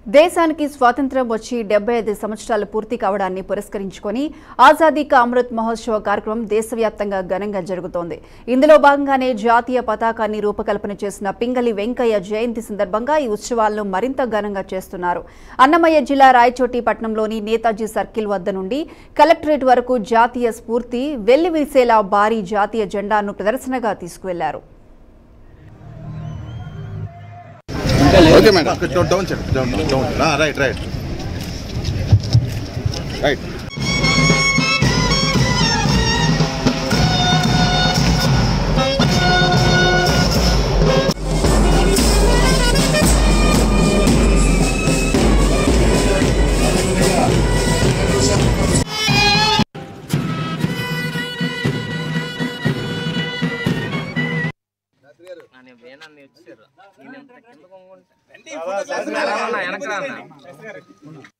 దేశానికి స్వాతంత్ర్యం వచ్చి డెబ్బై ఐదు సంవత్సరాలు పూర్తి కావడాన్ని పురస్కరించుకొని ఆజాదీ కా అమృత్ మహోత్సవ కార్యక్రమం దేశవ్యాప్తంగా ఘనంగా జరుగుతోంది ఇందులో భాగంగానే జాతీయ పతాకాన్ని రూపకల్పన చేసిన పింగళి వెంకయ్య జయంతి సందర్భంగా ఈ ఉత్సవాలను మరింత ఘనంగా చేస్తున్నారు అన్నమయ్య జిల్లా రాయచోటి పట్టణంలోని నేతాజీ సర్కిల్ వద్ద నుండి కలెక్టరేట్ వరకు జాతీయ స్ఫూర్తి వెల్లివిరిసేలా భారీ జాతీయ జెండాను ప్రదర్శనగా తీసుకువెళ్లారు okay madam down down check down down right right right నేను వేణాన్ని వచ్చారు నేను ఎంత కింద కొంగుంటా వెనక రా అన్న.